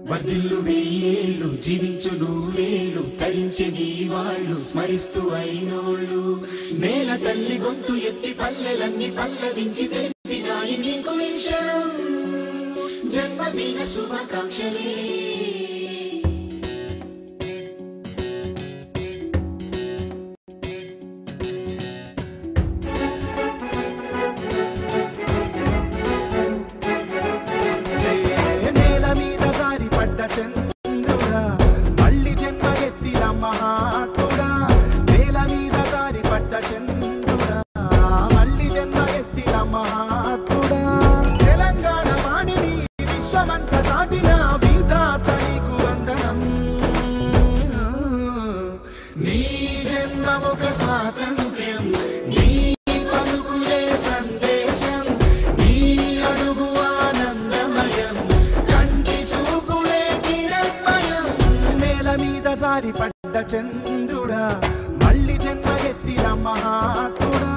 వర్ధిల్లు వెయ్యేళ్ళు జీవించు నూరేళ్ళు తరించే నీ వాళ్ళు స్మరిస్తూ అయినోళ్ళు నేల తల్లి గొంతు ఎత్తి పల్లెలన్నీ పల్లవించి తెలిపినాయి నీకు ఈ క్షణం జన్మదిన శుభాకాంక్షలే నేల మీద జారి పడ్డ చంద్రుడా మళ్ళీ జన్మ ఎత్తిన మహాత్ముడా నేల మీద జారి పడ్డ చంద్రుడా మళ్ళీ జన్మ ఎత్తిన మహాత్ముడా తెలంగాణ వాణిని విశ్వమంత చాటిన విధాత నీకు వందనం నీ జన్మ ఒక స్వాతంత్ర్యం నీ పలుకులే సందేశం నీ అడుగు ఆనందమయం కంటి చూపులే కిరణమయం నేల మీద జారి పడ్డ చంద్రుడా మళ్ళీ జన్మ ఎత్తిన మహాత్ముడా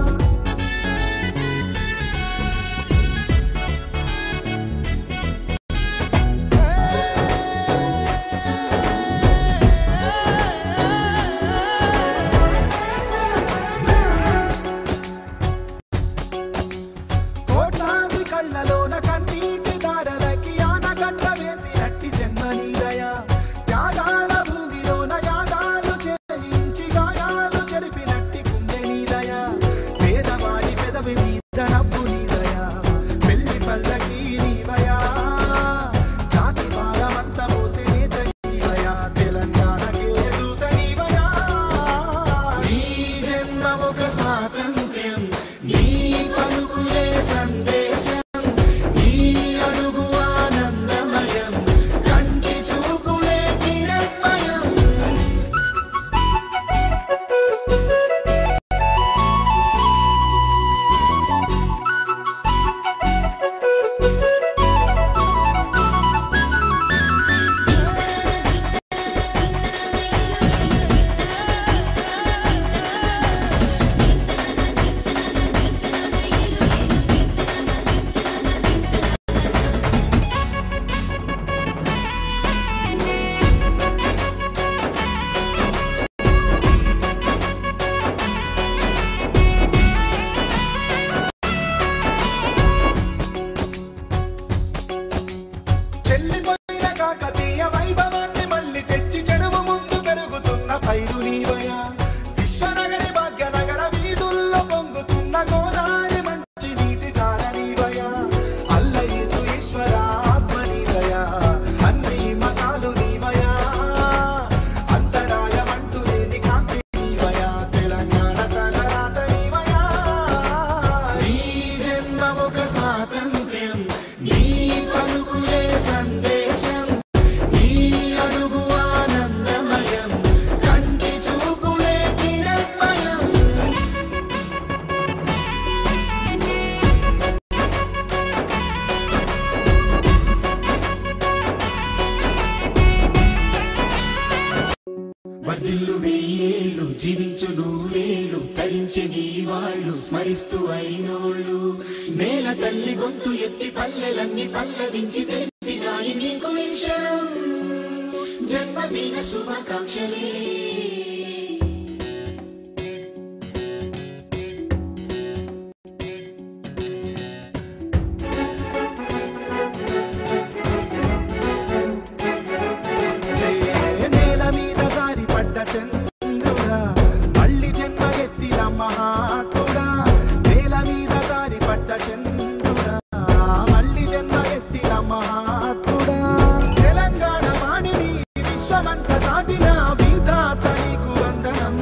కోట్లాది కళ్ళలోన కన్నీటి దారలకి ఆనగడ్డ వేసినట్టి జన్మనీదయ త్యాగాల భూమిలోన యాగాలు చేయించి గాయాలు చెరిపినట్టి గుండె నీదయ పేదవాడి పెదవి మీద నవ్వు నీదయ పెళ్లి పల్లకి నీవయా జాతి భారమంత మోసే నేత నీవయా తెలంగాణకే దూత నీవయా నీ జన్మ ఒక స్వాతంత్ర్యం నీ పలుకులే సందేశం నీ అడుగు ఆనందమయం కంటి చూపులే కిరణమయం చెల్లిపోయిన కాకతీయ వైభవాన్ని మళ్ళీ తెచ్చి చెరువు ముందు పెరుగుతున్న పైరు నీవయా విశ్వనగరి భాగ్యనగర వీధుల్లో పొంగుతున్న గోదావరి మంచి నీటి కార నీవయా అల్లయేసు ఈశ్వర ఆత్మ నీవయా అన్ని మతాలు నీవయా అంతరాయమంటూ లేని కాంతి నీవయా తెలంగాణ తలరాత నీవయా నీ జన్మ ఒక స్వాతంత్ర్యం నీ పలుకులే సందేశం నీ అడుగు ఆనందమయం కంటి చూపులే కిరణమయం వర్ధిల్లు వెయ్యేళ్ళు జీవించు నూరేళ్ళు తరించే నీ వాళ్ళు స్మరిస్తూ అయినోళ్ళు నేల తల్లి గొంతు ఎత్తి పల్లెలన్నీ పల్లవించి తెలిపినాయి నీకు ఈ క్షణం జన్మదిన శుభాకాంక్షలే నేల మీద జారి పడ్డ చంద్రుడా మళ్ళీ జన్మ ఎత్తిన మహాత్ముడా నేల మీద జారి పడ్డ చంద్రుడా మళ్ళీ జన్మ ఎత్తిన మహాత్ముడా తెలంగాణ వాణిని విశ్వమంత చాటిన విధాత నీకు వందనం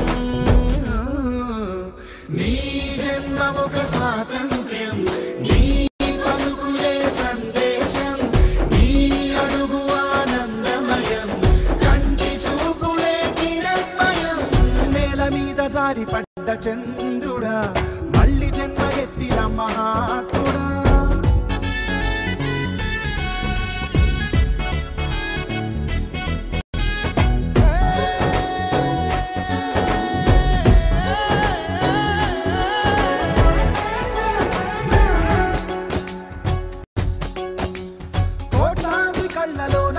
నీ జన్మ ఒక స్వాతంత్ర్యం నీ పలుకులే సందేశం నీ అడుగు ఆనందమయం కంటి చూపులే కిరణమయం నేల మీద జారి పడ్డ చంద్రుడా మళ్ళీ జన్మ ఎత్తిన మహాత్ముడా కోట్లాది కళ్ళలో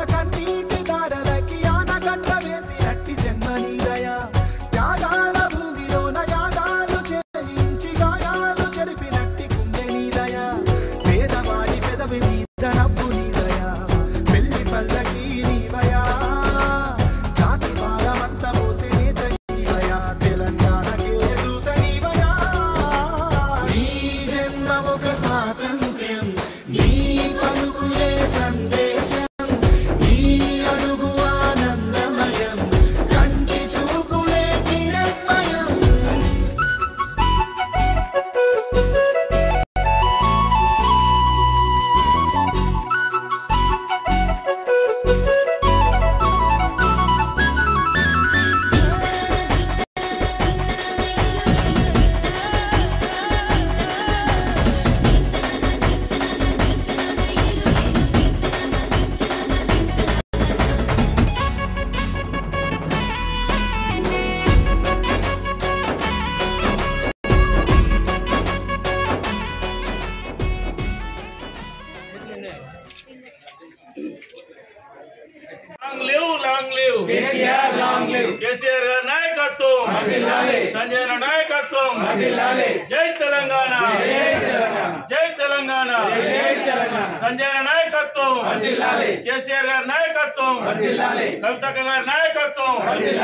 నాయకత్వం జై తెలంగాణ జై తెలంగాణ సంజయ్ నాయకత్వం కేసీఆర్ గారి నాయకత్వం కవితక్క గారి నాయకత్వం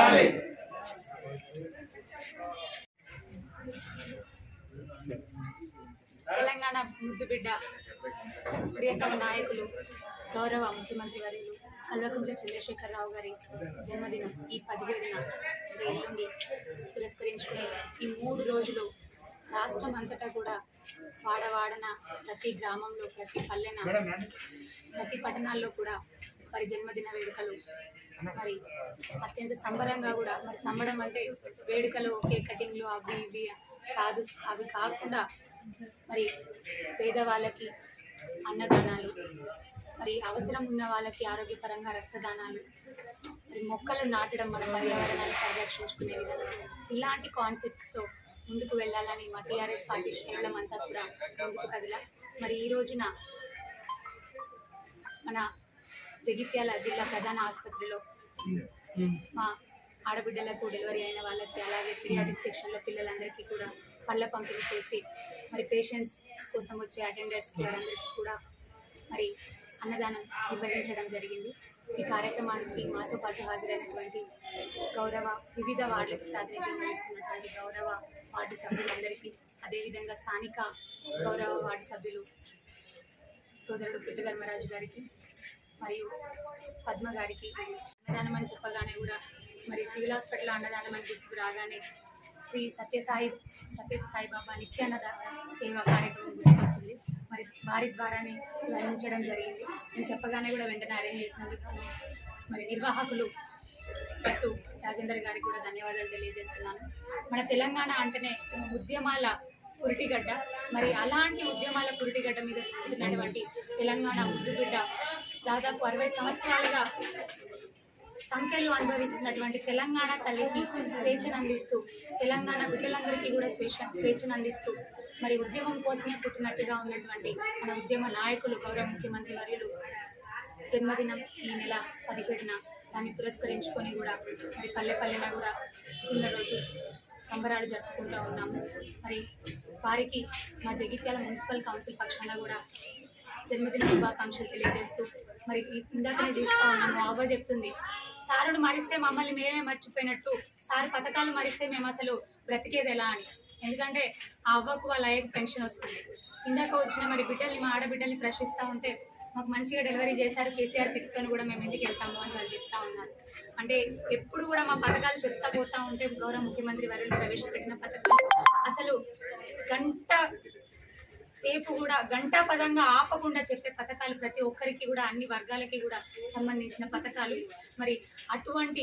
తెలంగాణ ముద్దు బిడ్డ ప్రియతమ నాయకులు గౌరవ ముఖ్యమంత్రి వర్యులు కల్వకుంట్ల చంద్రశేఖరరావు గారి జన్మదినం ఈ పదిహేడున మరి ఎల్లుండి పురస్కరించుకుని ఈ మూడు రోజులు రాష్ట్రం అంతటా కూడా వాడవాడన ప్రతి గ్రామంలో ప్రతి పల్లెన ప్రతి పట్టణాల్లో కూడా వారి జన్మదిన వేడుకలు మరి అత్యంత సంబరంగా కూడా మరి సంబరం అంటే వేడుకలు కేక్ కటింగ్లు అవి ఇవి కాదు అవి కాకుండా మరి పేదవాళ్ళకి అన్నదానాలు మరి అవసరం ఉన్న వాళ్ళకి ఆరోగ్యపరంగా రక్తదానాలు మరి మొక్కలు నాటడం మన పర్యావరణాన్ని పరిరక్షించుకునే విధంగా ఇలాంటి కాన్సెప్ట్స్తో ముందుకు వెళ్ళాలని మా టీఆర్ఎస్ పార్టీ శ్రేణులమంతా కూడా ముందుకు కదిలా మరి ఈ రోజున మన జగిత్యాల జిల్లా ప్రధాన ఆసుపత్రిలో మా ఆడబిడ్డలకు డెలివరీ అయిన వాళ్ళకి అలాగే పీడియాటిక్ సెక్షన్లో పిల్లలందరికీ కూడా పళ్ళ పంపిణీ చేసి మరి పేషెంట్స్ కోసం వచ్చే అటెండర్స్కి వారందరికీ కూడా మరి అన్నదానం నిర్వహించడం జరిగింది ఈ కార్యక్రమానికి మాతో పాటు హాజరైనటువంటి గౌరవ వివిధ వార్డులకు ప్రాతినిధ్యం వహిస్తున్నటువంటి గౌరవ వార్డు సభ్యులందరికీ అదేవిధంగా స్థానిక గౌరవ వార్డు సభ్యులు సోదరుడు పుట్టధర్మరాజు గారికి మరియు పద్మ గారికి అన్నదానం అని చెప్పగానే కూడా మరి సివిల్ హాస్పిటల్ అన్నదానం అని గుర్తుకు రాగానే శ్రీ సత్యసాయి సత్య సాయిబాబా నిత్యాన్నద సేవా కార్యక్రమం గుర్తుకొస్తుంది మరి వారి ద్వారానే ఇది అందించడం జరిగింది నేను చెప్పగానే కూడా వెంటనే అరేంజ్ చేసినందుకు గాను మరి నిర్వాహకులు పట్టు రాజేందర్ గారికి కూడా ధన్యవాదాలు తెలియజేస్తున్నాను మన తెలంగాణ అంటేనే ఉద్యమాల పురిటిగడ్డ మరి అలాంటి ఉద్యమాల పురిటిగడ్డ మీద ఉన్నటువంటి తెలంగాణ ముద్దుబిడ్డ దాదాపు అరవై సంవత్సరాలుగా సంఖ్యలు అనుభవిస్తున్నటువంటి తెలంగాణ తల్లికి స్వేచ్ఛను అందిస్తూ తెలంగాణ బిడ్డలందరికీ కూడా స్వేచ్ఛ స్వేచ్ఛను అందిస్తూ మరి ఉద్యమం కోసమే పుట్టినట్టుగా ఉన్నటువంటి మన ఉద్యమ నాయకులు గౌరవ ముఖ్యమంత్రి వర్యులు జన్మదినం ఈ నెల పదిహేడున దాన్ని పురస్కరించుకొని కూడా మరి పల్లె పల్లెన కూడా పుట్టినరోజు సంబరాలు జరుపుకుంటూ ఉన్నాము మరి వారికి మా జగిత్యాల మున్సిపల్ కౌన్సిల్ పక్షాన కూడా జన్మదిన శుభాకాంక్షలు తెలియజేస్తూ మరి ఈ- ఇందాకనే చూస్తూ ఉన్నాము అవ్వ చెప్తుంది సారును మరిస్తే మమ్మల్ని మేమే మర్చిపోయినట్టు సారు పథకాలు మరిస్తే మేము అసలు బ్రతికేది ఎలా అని ఎందుకంటే ఆ అవ్వకు వాళ్ళ అయ్యకు పెన్షన్ వస్తుంది ఇందాక వచ్చిన మరి బిడ్డల్ని మా ఆడబిడ్డల్ని ప్రశ్నిస్తూ ఉంటే మాకు మంచిగా డెలివరీ చేశారు కేసీఆర్ కిట్తో కూడా మేము ఇంటికి వెళ్తాము అని వాళ్ళు చెప్తా ఉన్నారు అంటే ఎప్పుడు కూడా మా పథకాలు చెప్తా పోతా ఉంటే గౌరవ ముఖ్యమంత్రి వారు ప్రవేశపెట్టిన పథకాలు అసలు గంట సేపు కూడా గంటా పదంగా ఆపకుండా చెప్పే పథకాలు ప్రతి ఒక్కరికి కూడా అన్ని వర్గాలకి కూడా సంబంధించిన పథకాలు మరి అటువంటి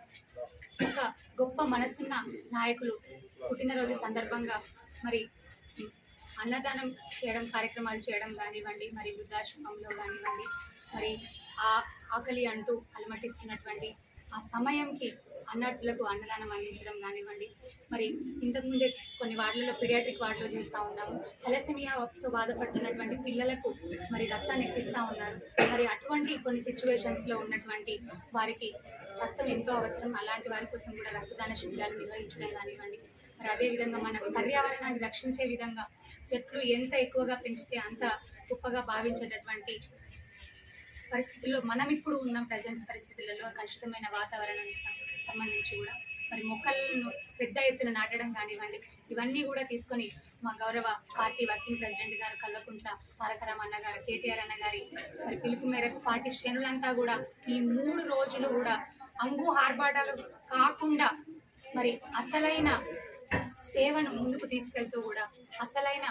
ఒక గొప్ప మనసున్న నాయకులు పుట్టినరోజు సందర్భంగా మరి అన్నదానం చేయడం కార్యక్రమాలు చేయడం కానివ్వండి మరి వృద్ధాశ్రమంలో కానివ్వండి మరి ఆ ఆకలి అంటూ అలమటిస్తున్నటువంటి ఆ సమయంకి అన్నట్టులకు అన్నదానం అందించడం కానివ్వండి మరి ఇంతకుముందే కొన్ని వార్డులలో పీడియాట్రిక్ వార్డులో చూస్తూ ఉన్నాము తలసేమియాతో బాధపడుతున్నటువంటి పిల్లలకు మరి రక్తాన్ని ఎక్కిస్తూ ఉన్నారు మరి అటువంటి కొన్ని సిచ్యువేషన్స్లో ఉన్నటువంటి వారికి రక్తం ఎంతో అవసరం అలాంటి వారి కోసం కూడా రక్తదాన శిబిరాలు నిర్వహించడం కానివ్వండి మరి అదేవిధంగా మన పర్యావరణాన్ని రక్షించే విధంగా చెట్లు ఎంత ఎక్కువగా పెంచితే అంత గొప్పగా భావించేటటువంటి పరిస్థితుల్లో మనం ఇప్పుడు ఉన్న ప్రజెంట్ పరిస్థితులలో కలుషితమైన వాతావరణానికి సం- సంబంధించి కూడా మరి మొక్కలను పెద్ద ఎత్తున నాటడం కానివ్వండి ఇవన్నీ కూడా తీసుకొని మా గౌరవ పార్టీ వర్కింగ్ ప్రెసిడెంట్ గారు కల్వకుంట్ల తారకరామ్ అన్న గారు కేటీఆర్ అన్న గారి మరి పిలుపు మేరకు పార్టీ శ్రేణులంతా కూడా ఈ మూడు రోజులు కూడా అంగు ఆర్భాటాలు కాకుండా మరి అసలైన సేవను ముందుకు తీసుకెళ్తూ కూడా అసలైన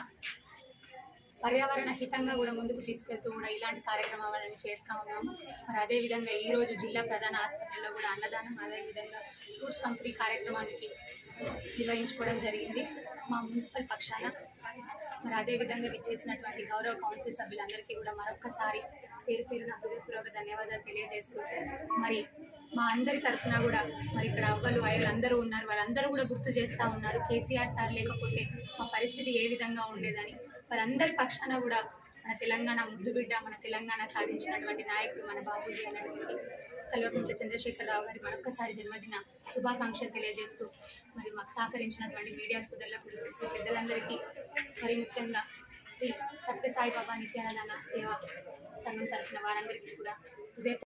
పర్యావరణ హితంగా కూడా ముందుకు తీసుకెళ్తూ కూడా ఇలాంటి కార్యక్రమాలను చేస్తూ ఉన్నాము మరి అదేవిధంగా ఈ రోజు జిల్లా ప్రధాన ఆసుపత్రిలో కూడా అన్నదానం అదేవిధంగా ఫ్రూట్స్ పంపిణీ కార్యక్రమానికి నిర్వహించుకోవడం జరిగింది మా మున్సిపల్ పక్షాన మరి అదేవిధంగా విచ్చేసినటువంటి గౌరవ కౌన్సిల్ సభ్యులందరికీ కూడా మరొక్కసారి పేరు పేరున హృదయపూర్వక ధన్యవాదాలు తెలియజేస్తూ మరి మా అందరి తరఫున కూడా మరి ఇక్కడ అవ్వలు అయ్యలు అందరూ ఉన్నారు వాళ్ళందరూ కూడా గుర్తు చేస్తూ ఉన్నారు కేసీఆర్ సార్ లేకపోతే మా పరిస్థితి ఏ విధంగా ఉండేదని వారందరి పక్షాన కూడా మన తెలంగాణ ముద్దుబిడ్డ మన తెలంగాణ సాధించినటువంటి నాయకుడు మన బాబూజీ అన్నటువంటి కల్వకుంట్ల చంద్రశేఖరరావు గారి మరొకసారి జన్మదిన శుభాకాంక్షలు తెలియజేస్తూ మరి మాకు సహకరించినటువంటి మీడియా సోదరులకు చేసిన పెద్దలందరికీ మరి ముఖ్యంగా శ్రీ సత్యసాయిబాబా నిత్యానదాన సేవ సంఘం తరఫున వారందరికీ కూడా హృదయ